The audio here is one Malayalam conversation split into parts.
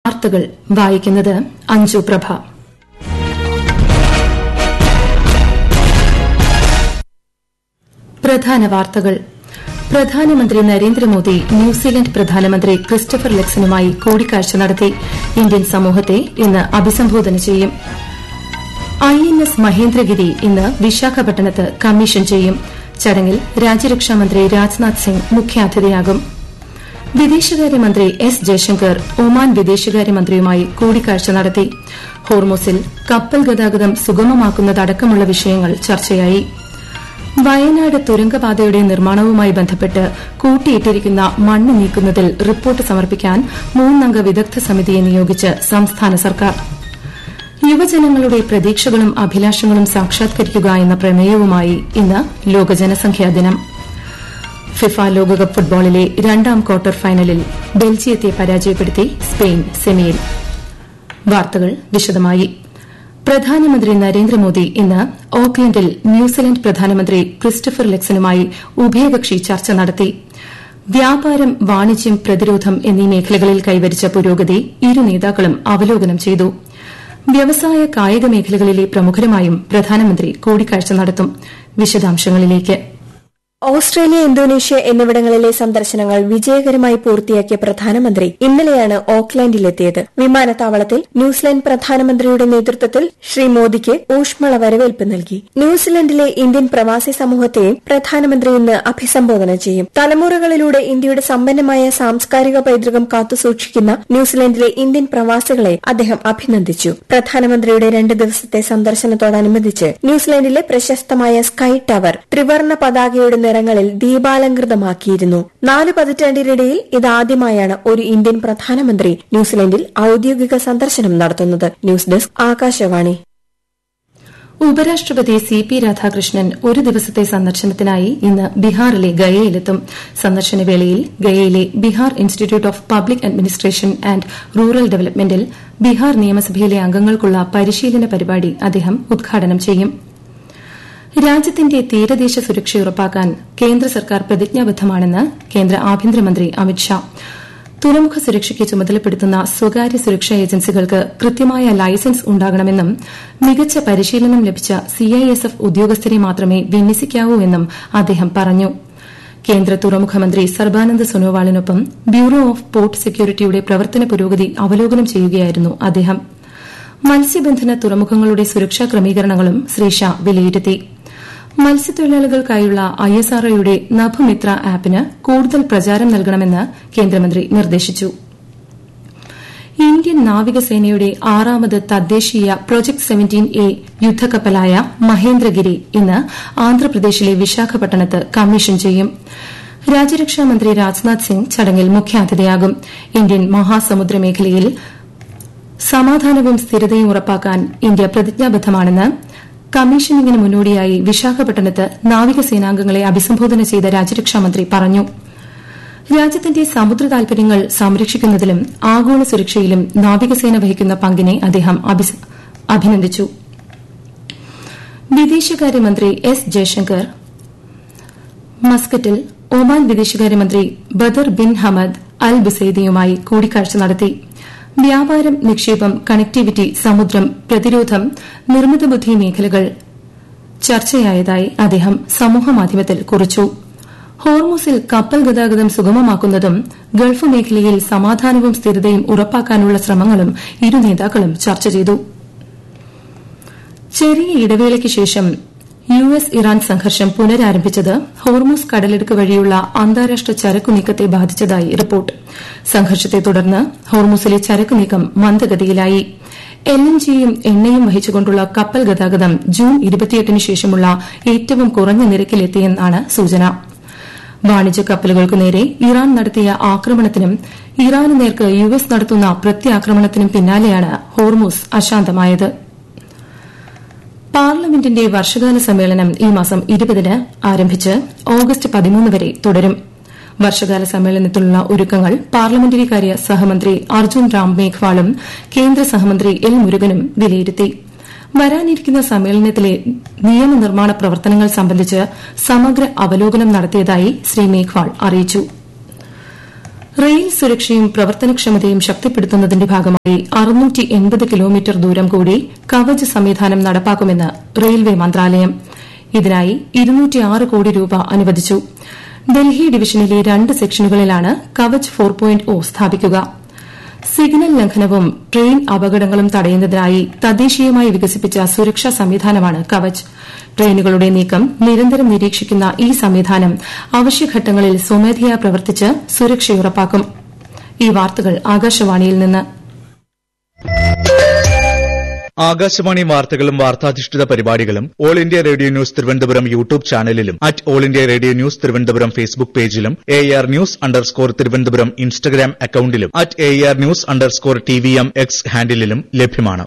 വാർത്തകൾ വായിക്കുന്നത് അഞ്ജു പ്രഭ പ്രധാന വാർത്തകൾ പ്രധാനമന്ത്രി നരേന്ദ്രമോദി ന്യൂസിലൻഡ് പ്രധാനമന്ത്രി ക്രിസ്റ്റഫർ ലെക്സനുമായി കൂടിക്കാഴ്ച നടത്തി ഇന്ത്യൻ സമൂഹത്തെ ഇന്ന് അഭിസംബോധന ചെയ്യും ഐ എൻ എസ് മഹേന്ദ്രഗിരി ഇന്ന് വിശാഖപട്ടണത്ത് കമ്മീഷൻ ചെയ്യും ചടങ്ങിൽ രാജ്യരക്ഷാമന്ത്രി രാജ്നാഥ് സിംഗ് മുഖ്യാതിഥിയാകും വിദേശകാര്യമന്ത്രി എസ് ജയശങ്കർ ഒമാൻ വിദേശകാര്യമന്ത്രിയുമായി കൂടിക്കാഴ്ച നടത്തി ഹോർമോസിൽ കപ്പൽ ഗതാഗതം സുഗമമാക്കുന്നതടക്കമുള്ള വിഷയങ്ങൾ ചർച്ചയായി വയനാട് തുരങ്കപാതയുടെ നിർമ്മാണവുമായി ബന്ധപ്പെട്ട് കൂട്ടിയിട്ടിരിക്കുന്ന മണ്ണ് നീക്കുന്നതിൽ റിപ്പോർട്ട് സമർപ്പിക്കാൻ മൂന്നംഗ വിദഗ്ധ സമിതിയെ നിയോഗിച്ച് സംസ്ഥാന സർക്കാർ യുവജനങ്ങളുടെ പ്രതീക്ഷകളും അഭിലാഷങ്ങളും സാക്ഷാത്കരിക്കുക എന്ന പ്രമേയവുമായി ഇന്ന് ലോക ജനസംഖ്യാ ദിനം ഫിഫ ലോകകപ്പ് ഫുട്ബോളിലെ രണ്ടാം ക്വാർട്ടർ ഫൈനലിൽ ബെൽജിയത്തെ പരാജയപ്പെടുത്തി സ്പെയിൻ സെമിയിൽ വാർത്തകൾ വിശദമായി പ്രധാനമന്ത്രി നരേന്ദ്രമോദി ഇന്ന് ഓക്ലൻഡിൽ ന്യൂസിലൻഡ് പ്രധാനമന്ത്രി ക്രിസ്റ്റഫർ ലെക്സനുമായി ഉഭയകക്ഷി ചർച്ച നടത്തി വ്യാപാരം വാണിജ്യം പ്രതിരോധം എന്നീ മേഖലകളിൽ കൈവരിച്ച പുരോഗതി ഇരു നേതാക്കളും അവലോകനം ചെയ്തു വ്യവസായ കായിക മേഖലകളിലെ പ്രമുഖരുമായും പ്രധാനമന്ത്രി കൂടിക്കാഴ്ച നടത്തും വിശദാംശങ്ങളിലേക്ക് ഓസ്ട്രേലിയ ഇന്തോനേഷ്യ എന്നിവിടങ്ങളിലെ സന്ദർശനങ്ങൾ വിജയകരമായി പൂർത്തിയാക്കിയ പ്രധാനമന്ത്രി ഇന്നലെയാണ് ഓക്ലാൻഡിലെത്തിയത് വിമാനത്താവളത്തിൽ ന്യൂസിലൻഡ് പ്രധാനമന്ത്രിയുടെ നേതൃത്വത്തിൽ ശ്രീ മോദിക്ക് ഊഷ്മള വരവേൽപ്പ് നൽകി ന്യൂസിലൻഡിലെ ഇന്ത്യൻ പ്രവാസി സമൂഹത്തെയും പ്രധാനമന്ത്രി ഇന്ന് അഭിസംബോധന ചെയ്യും തലമുറകളിലൂടെ ഇന്ത്യയുടെ സമ്പന്നമായ സാംസ്കാരിക പൈതൃകം കാത്തുസൂക്ഷിക്കുന്ന ന്യൂസിലൻഡിലെ ഇന്ത്യൻ പ്രവാസികളെ അദ്ദേഹം അഭിനന്ദിച്ചു പ്രധാനമന്ത്രിയുടെ രണ്ട് ദിവസത്തെ സന്ദർശനത്തോടനുബന്ധിച്ച് ന്യൂസിലൻഡിലെ പ്രശസ്തമായ സ്കൈ ടവർ ത്രിവർണ പതാകയുടെ നിറങ്ങളിൽ ദീപാലങ്കൃതമാക്കിയിരുന്നു നാല് പതിറ്റാണ്ടിനിടയിൽ ഇതാദ്യമായാണ് ഒരു ഇന്ത്യൻ പ്രധാനമന്ത്രി ന്യൂസിലൻഡിൽ ഔദ്യോഗിക സന്ദർശനം നടത്തുന്നത് ന്യൂസ് ഡെസ്ക് ആകാശവാണി ഉപരാഷ്ട്രപതി സി പി രാധാകൃഷ്ണൻ ഒരു ദിവസത്തെ സന്ദർശനത്തിനായി ഇന്ന് ബീഹാറിലെ ഗയയിലെത്തും സന്ദർശനവേളയിൽ ഗയയിലെ Bihar Institute of Public Administration and Rural ഡെവലപ്മെന്റിൽ ബീഹാർ നിയമസഭയിലെ അംഗങ്ങൾക്കുള്ള പരിശീലന പരിപാടി അദ്ദേഹം ഉദ്ഘാടനം ചെയ്യും രാജ്യത്തിന്റെ തീരദേശ സുരക്ഷ ഉറപ്പാക്കാൻ കേന്ദ്ര സർക്കാർ പ്രതിജ്ഞാബദ്ധമാണെന്ന് കേന്ദ്ര ആഭ്യന്തരമന്ത്രി അമിത്ഷാ തുറമുഖ സുരക്ഷയ്ക്ക് ചുമതലപ്പെടുത്തുന്ന സ്വകാര്യ സുരക്ഷാ ഏജൻസികൾക്ക് കൃത്യമായ ലൈസൻസ് ഉണ്ടാകണമെന്നും മികച്ച പരിശീലനം ലഭിച്ച സിഐഎസ്എഫ് ഉദ്യോഗസ്ഥരെ മാത്രമേ വിന്യസിക്കാവൂ എന്നും അദ്ദേഹം പറഞ്ഞു കേന്ദ്ര തുറമുഖ മന്ത്രി സർബാനന്ദ് സോനോവാളിനൊപ്പം ബ്യൂറോ ഓഫ് പോർട്ട് സെക്യൂരിറ്റിയുടെ പ്രവർത്തന പുരോഗതി അവലോകനം ചെയ്യുകയായിരുന്നു അദ്ദേഹം മത്സ്യബന്ധന തുറമുഖങ്ങളുടെ സുരക്ഷാ ക്രമീകരണങ്ങളും ശ്രീ ഷാ വിലയിരുത്തി മത്സ്യത്തൊഴിലാളികൾക്കായുള്ള ഐഎസ്ആർഒയുടെ നഭുമിത്ര ആപ്പിന് കൂടുതൽ പ്രചാരം നൽകണമെന്ന് കേന്ദ്രമന്ത്രി നിർദ്ദേശിച്ചു ഇന്ത്യൻ നാവികസേനയുടെ ആറാമത് തദ്ദേശീയ പ്രൊജക്ട് സെവന്റീൻ എ യുദ്ധക്കപ്പലായ മഹേന്ദ്രഗിരി ഇന്ന് ആന്ധ്രാപ്രദേശിലെ വിശാഖപട്ടണത്ത് കമ്മീഷൻ ചെയ്യും രാജ്യരക്ഷാമന്ത്രി രാജ്നാഥ് സിംഗ് ചടങ്ങിൽ മുഖ്യാതിഥിയാകും ഇന്ത്യൻ മഹാസമുദ്ര മേഖലയിൽ സമാധാനവും സ്ഥിരതയും ഉറപ്പാക്കാൻ ഇന്ത്യ പ്രതിജ്ഞാബദ്ധമാണെന്ന് കമ്മീഷനിങ്ങിന് മുന്നോടിയായി വിശാഖപട്ടണത്ത് നാവികസേനാംഗങ്ങളെ അഭിസംബോധന ചെയ്ത രാജ്യരക്ഷാമന്ത്രി പറഞ്ഞു രാജ്യത്തിന്റെ സമുദ്ര താൽപര്യങ്ങൾ സംരക്ഷിക്കുന്നതിലും ആഗോള സുരക്ഷയിലും നാവികസേന വഹിക്കുന്ന പങ്കിനെ അദ്ദേഹം അഭിനന്ദിച്ചു വിദേശകാര്യമന്ത്രി എസ് ജയശങ്കർ മസ്കറ്റിൽ ഒമാൻ വിദേശകാര്യമന്ത്രി ബദർ ബിൻ ഹമദ് അൽ ബുസൈദിയുമായി കൂടിക്കാഴ്ച നടത്തി വ്യാപാരം നിക്ഷേപം കണക്ടിവിറ്റി സമുദ്രം പ്രതിരോധം നിർമ്മിത ബുദ്ധി മേഖലകൾ ചർച്ചയായതായി അദ്ദേഹം സമൂഹമാധ്യമത്തിൽ കുറിച്ചു ഹോർമൂസിൽ കപ്പൽ ഗതാഗതം സുഗമമാക്കുന്നതും ഗൾഫ് മേഖലയിൽ സമാധാനവും സ്ഥിരതയും ഉറപ്പാക്കാനുള്ള ശ്രമങ്ങളും ഇരു നേതാക്കളും ചർച്ച ചെയ്തു ചെറിയ ഇടവേളയ്ക്ക് ശേഷം യു എസ് ഇറാൻ സംഘർഷം പുനരാരംഭിച്ചത് ഹോർമൂസ് കടലിടുക്ക് വഴിയുള്ള അന്താരാഷ്ട്ര ചരക്കു നീക്കത്തെ ബാധിച്ചതായി റിപ്പോർട്ട് സംഘർഷത്തെ തുടർന്ന് ഹോർമൂസിലെ ചരക്കു നീക്കം മന്ദഗതിയിലായി എൽ എൻ ജിയും എണ്ണയും വഹിച്ചുകൊണ്ടുള്ള കപ്പൽ ഗതാഗതം ജൂൺ ഇരുപത്തിയെട്ടിന് ശേഷമുള്ള ഏറ്റവും കുറഞ്ഞ നിരക്കിലെത്തിയെന്നാണ് സൂചന വാണിജ്യ കപ്പലുകൾക്കു നേരെ ഇറാൻ നടത്തിയ ആക്രമണത്തിനും ഇറാന് നേർക്ക് യു എസ് നടത്തുന്ന പ്രത്യാക്രമണത്തിനും പിന്നാലെയാണ് ഹോർമൂസ് അശാന്തമായത് പാർലമെന്റിന്റെ വർഷകാല സമ്മേളനം ഈ മാസം ഇരുപതിന് ആരംഭിച്ച് ഓഗസ്റ്റ് പതിമൂന്ന് വരെ തുടരും വർഷകാല സമ്മേളനത്തിലുള്ള ഒരുക്കങ്ങൾ പാർലമെന്ററി കാര്യ സഹമന്ത്രി അർജുൻ റാം മേഘ്വാളും കേന്ദ്ര സഹമന്ത്രി എൽ മുരുകനും വിലയിരുത്തി വരാനിരിക്കുന്ന സമ്മേളനത്തിലെ നിയമനിർമ്മാണ പ്രവർത്തനങ്ങൾ സംബന്ധിച്ച് സമഗ്ര അവലോകനം നടത്തിയതായി ശ്രീ മേഘ്വാൾ അറിയിച്ചു റെയിൽ സുരക്ഷയും പ്രവർത്തനക്ഷമതയും ശക്തിപ്പെടുത്തുന്നതിന്റെ ഭാഗമായി അറുന്നൂറ്റി എൺപത് കിലോമീറ്റർ ദൂരം കൂടി കവച് സംവിധാനം നടപ്പാക്കുമെന്ന് റെയിൽവേ മന്ത്രാലയം ഇതിനായി ഇരുന്നൂറ്റിയാറ് കോടി രൂപ അനുവദിച്ചു ഡൽഹി ഡിവിഷനിലെ രണ്ട് സെക്ഷനുകളിലാണ് കവച് ഫോർ പോയിന്റ് ഒ സ്ഥാപിക്കുക സിഗ്നൽ ലംഘനവും ട്രെയിൻ അപകടങ്ങളും തടയുന്നതിനായി തദ്ദേശീയമായി വികസിപ്പിച്ച സുരക്ഷാ സംവിധാനമാണ് കവച് ട്രെയിനുകളുടെ നീക്കം നിരന്തരം നിരീക്ഷിക്കുന്ന ഈ സംവിധാനം അവശ്യഘട്ടങ്ങളിൽ സ്വമേധയാ പ്രവർത്തിച്ച് സുരക്ഷയുറപ്പാക്കും ഈ വാർത്തകൾ ആകാശവാണിയിൽ നിന്ന് ആകാശവാണി വാർത്തകളും വാർത്താധിഷ്ഠിത പരിപാടികളും All India Radio News Thiruvananthapuram YouTube ചാനലിലും at All India Radio News Thiruvananthapuram Facebook പേജിലും A R news underscore Thiruvananthapuram Instagram അക്കൌണ്ടിലും at A R news underscore T V M X ഹാൻഡിലും ലഭ്യമാണ്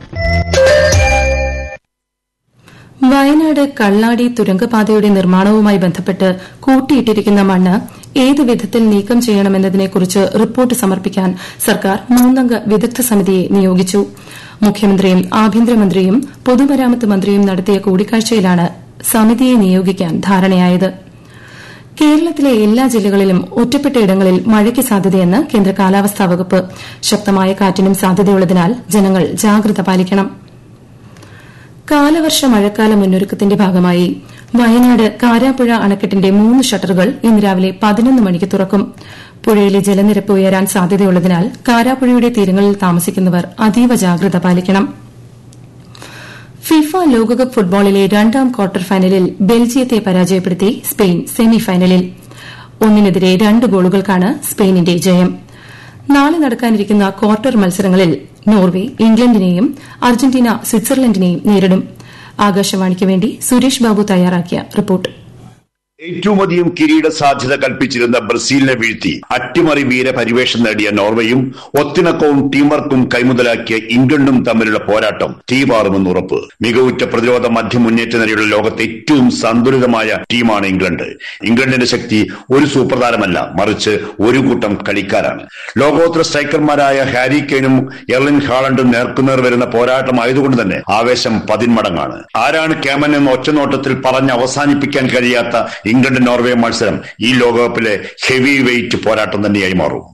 വയനാട് കള്ളാടി തുരങ്കപാതയുടെ നിർമ്മാണവുമായി ബന്ധപ്പെട്ട് കൂട്ടിയിട്ടിരിക്കുന്ന മണ്ണ് ഏത് വിധത്തിൽ നീക്കം ചെയ്യണമെന്നതിനെക്കുറിച്ച് റിപ്പോർട്ട് സമർപ്പിക്കാൻ സർക്കാർ മൂന്നംഗ വിദഗ്ധ സമിതിയെ നിയോഗിച്ചു മുഖ്യമന്ത്രിയും ആഭ്യന്തരമന്ത്രിയും പൊതുമരാമത്ത് മന്ത്രിയും നടത്തിയ കൂടിക്കാഴ്ചയിലാണ് സമിതിയെ നിയോഗിക്കാൻ ധാരണയായത് കേരളത്തിലെ എല്ലാ ജില്ലകളിലും ഒറ്റപ്പെട്ടയിടങ്ങളിൽ മഴയ്ക്ക് സാധ്യതയെന്ന് കേന്ദ്ര കാലാവസ്ഥാ വകുപ്പ് ശക്തമായ കാറ്റിനും സാധ്യതയുള്ളതിനാൽ ജനങ്ങൾ ജാഗ്രത പാലിക്കണം കാലവർഷ മഴക്കാല മുന്നൊരുക്കത്തിന്റെ ഭാഗമായി വയനാട് കാരാപ്പുഴ അണക്കെട്ടിന്റെ മൂന്ന് ഷട്ടറുകൾ ഇന്ന് രാവിലെ പതിനൊന്ന് മണിക്ക് തുറക്കും പുഴയിലെ ജലനിരപ്പ് ഉയരാൻ സാധ്യതയുള്ളതിനാൽ കാരാപ്പുഴയുടെ തീരങ്ങളിൽ താമസിക്കുന്നവർ അതീവ ജാഗ്രത പാലിക്കണം ഫിഫ ലോകകപ്പ് ഫുട്ബോളിലെ രണ്ടാം ക്വാർട്ടർ ഫൈനലിൽ ബെൽജിയത്തെ പരാജയപ്പെടുത്തി സ്പെയിൻ സെമിഫൈനലിൽ ഒന്നിനെതിരെ രണ്ട് ഗോളുകൾക്കാണ് സ്പെയിനിന്റെ ജയം നാളെ നടക്കാനിരിക്കുന്ന ക്വാർട്ടർ മത്സരങ്ങളിൽ നോർവെ ഇംഗ്ലണ്ടിനെയും അർജന്റീന സ്വിറ്റ്സർലൻഡിനെയും നേരിടും ആകാശവാണിക്ക് വേണ്ടി സുരേഷ് ബാബു തയ്യാറാക്കിയ റിപ്പോർട്ട് ഏറ്റവും അധികം കിരീട സാധ്യത കൽപ്പിച്ചിരുന്ന ബ്രസീലിനെ വീഴ്ത്തി അട്ടിമറി വീര പരിവേഷം നേടിയ നോർവേയും ഒത്തിണക്കവും ടീം വർക്കും കൈമുതലാക്കിയ ഇംഗ്ലണ്ടും തമ്മിലുള്ള പോരാട്ടം തീപാറുമെന്ന് ഉറപ്പ് മികവുറ്റ പ്രതിരോധ മധ്യ മുന്നേറ്റ നിരയുള്ള ലോകത്തെ ഏറ്റവും സന്തുലിതമായ ടീമാണ് ഇംഗ്ലണ്ട് ഇംഗ്ലണ്ടിന്റെ ശക്തി ഒരു സൂപ്രധാനമല്ല മറിച്ച് ഒരു കൂട്ടം കളിക്കാരാണ് ലോകോത്തര സ്ട്രൈക്കർമാരായ ഹാരി കെയ്നും എർലിൻ ഹാളണ്ടും നേർക്കുനേർ വരുന്ന പോരാട്ടമായതുകൊണ്ട് തന്നെ ആവേശം പതിന്മടങ്ങാണ് ആരാണ് ക്യാമൻ എന്ന ഒറ്റനോട്ടത്തിൽ പറഞ്ഞ് അവസാനിപ്പിക്കാൻ കഴിയാത്ത ഇംഗ്ലണ്ട് നോർവേ മത്സരം ഈ ലോകകപ്പിലെ ഹെവി വെയിറ്റ് പോരാട്ടം തന്നെയായി മാറും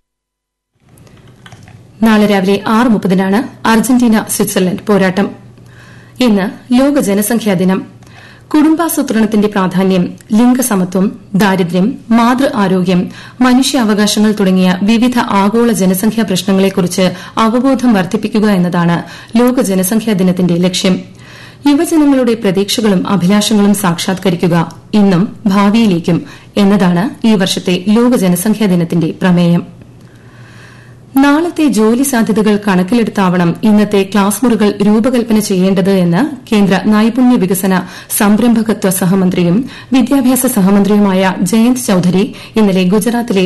നാളെ രാവിലെ ആറ് മുപ്പതിനാണ് അർജന്റീന സ്വിറ്റ്സർലൻഡ് പോരാട്ടം ഇന്ന് ലോക ജനസംഖ്യാ ദിനം കുടുംബാസൂത്രണത്തിന്റെ പ്രാധാന്യം ലിംഗസമത്വം ദാരിദ്ര്യം മാതൃ ആരോഗ്യം മനുഷ്യാവകാശങ്ങൾ തുടങ്ങിയ വിവിധ ആഗോള ജനസംഖ്യാ പ്രശ്നങ്ങളെക്കുറിച്ച് അവബോധം വർദ്ധിപ്പിക്കുക എന്നതാണ് ലോക ജനസംഖ്യാ ദിനത്തിന്റെ ലക്ഷ്യം യുവജനങ്ങളുടെ പ്രതീക്ഷകളും അഭിലാഷങ്ങളും സാക്ഷാത്കരിക്കുക ഇന്നും ഭാവിയിലേക്കും എന്നതാണ് ഈ വർഷത്തെ ലോക ജനസംഖ്യാ ദിനത്തിന്റെ പ്രമേയം നാളത്തെ ജോലി സാധ്യതകൾ കണക്കിലെടുത്താവണം ഇന്നത്തെ ക്ലാസ് മുറികൾ രൂപകൽപ്പന ചെയ്യേണ്ടത് എന്ന് കേന്ദ്ര നൈപുണ്യ വികസന സംരംഭകത്വ സഹമന്ത്രിയും വിദ്യാഭ്യാസ സഹമന്ത്രിയുമായ ജയന്ത് ചൌധരി ഇന്നലെ ഗുജറാത്തിലെ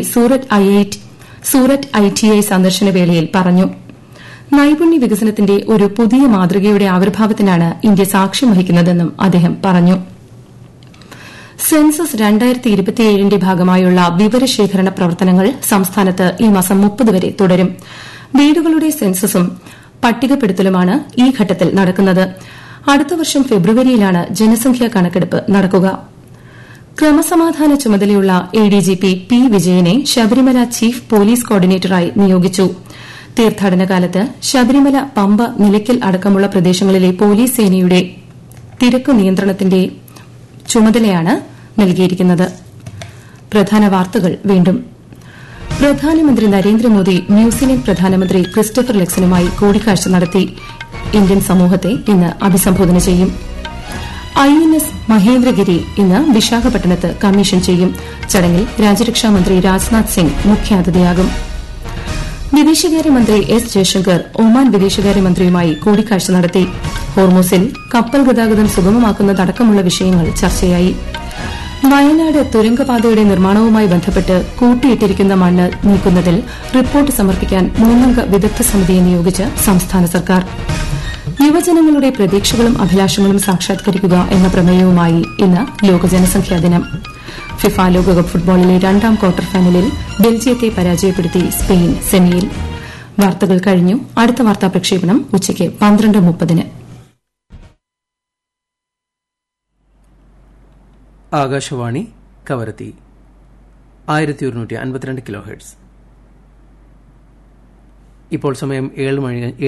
സൂററ്റ് ഐടിഐ സന്ദർശന വേളയിൽ പറഞ്ഞു നൈപുണ്യ വികസനത്തിന്റെ ഒരു പുതിയ മാതൃകയുടെ ആവിർഭാവത്തിനാണ് ഇന്ത്യ സാക്ഷ്യം വഹിക്കുന്നതെന്നും അദ്ദേഹം പറഞ്ഞു സെൻസസ് രണ്ടായിരത്തി ഇരുപത്തിയേഴിന്റെ ഭാഗമായുള്ള വിവരശേഖരണ പ്രവർത്തനങ്ങൾ സംസ്ഥാനത്ത് ഈ മാസം മുപ്പത് വരെ തുടരും വീടുകളുടെ സെൻസസും പട്ടികപ്പെടുത്തലുമാണ് ഈ ഘട്ടത്തിൽ നടക്കുന്നത് അടുത്ത വർഷം ഫെബ്രുവരിയിലാണ് ജനസംഖ്യാ കണക്കെടുപ്പ് നടക്കുക ക്രമസമാധാന ചുമതലയുള്ള എഡിജിപി പി വിജയനെ ശബരിമല ചീഫ് പോലീസ് കോർഡിനേറ്ററായി നിയോഗിച്ചു തീർത്ഥാടന കാലത്ത് ശബരിമല പമ്പ നിലയ്ക്കൽ അടക്കമുള്ള പ്രദേശങ്ങളിലെ പോലീസ് സേനയുടെ തിരക്ക് നിയന്ത്രണത്തിന്റെ ചുമതലയാണ് നൽകിയിരിക്കുന്നത് പ്രധാന വാർത്തകൾ വീണ്ടും പ്രധാനമന്ത്രി നരേന്ദ്രമോദി ന്യൂസിലൻഡ് പ്രധാനമന്ത്രി ക്രിസ്റ്റഫർ ലെക്സനുമായി കൂടിക്കാഴ്ച നടത്തി ഇന്ത്യൻ സമൂഹത്തെ ഇന്ന് അഭിസംബോധന ചെയ്യും ഐ എൻ എസ് മഹേന്ദ്രഗിരി ഇന്ന് വിശാഖപട്ടണത്ത് കമ്മീഷൻ ചെയ്യും ചടങ്ങിൽ രാജ്യരക്ഷാമന്ത്രി രാജ്നാഥ് സിംഗ് മുഖ്യാതിഥിയാകും വിദേശകാര്യമന്ത്രി എസ് ജയശങ്കർ ഒമാൻ വിദേശകാര്യമന്ത്രിയുമായി കൂടിക്കാഴ്ച നടത്തി ഹോർമോസിൽ കപ്പൽ ഗതാഗതം സുഗമമാക്കുന്നതടക്കമുള്ള വിഷയങ്ങൾ ചർച്ചയായി വയനാട് തുരങ്കപാതയുടെ നിർമ്മാണവുമായി ബന്ധപ്പെട്ട് കൂട്ടിയിട്ടിരിക്കുന്ന മണ്ണ് നീക്കുന്നതിൽ റിപ്പോർട്ട് സമർപ്പിക്കാൻ മൂന്നംഗ വിദഗ്ധ സമിതിയെ നിയോഗിച്ച് സംസ്ഥാന സർക്കാർ യുവജനങ്ങളുടെ പ്രതീക്ഷകളും അഭിലാഷങ്ങളും സാക്ഷാത്കരിക്കുക എന്ന പ്രമേയവുമായി ഇന്ന് ലോക ജനസംഖ്യാ ദിനം ഫിഫ ലോകകപ്പ് ഫുട്ബോളിലെ രണ്ടാം ക്വാർട്ടർ ഫൈനലിൽ ബെൽജിയത്തെ പരാജയപ്പെടുത്തി സ്പെയിൻ സെമിയിൽ വാർത്തകൾ കഴിഞ്ഞു അടുത്ത വാർത്താ പ്രക്ഷേപണം ഉച്ചയ്ക്ക് പന്ത്രണ്ട് മുപ്പതിന് ആകാശവാണി കവരത്തി ആയിരത്തി ഒരുന്നൂറ്റി അൻപത്തിരണ്ട് കിലോ ഹെഡ്സ് ഇപ്പോൾ സമയം ഏഴ് മണി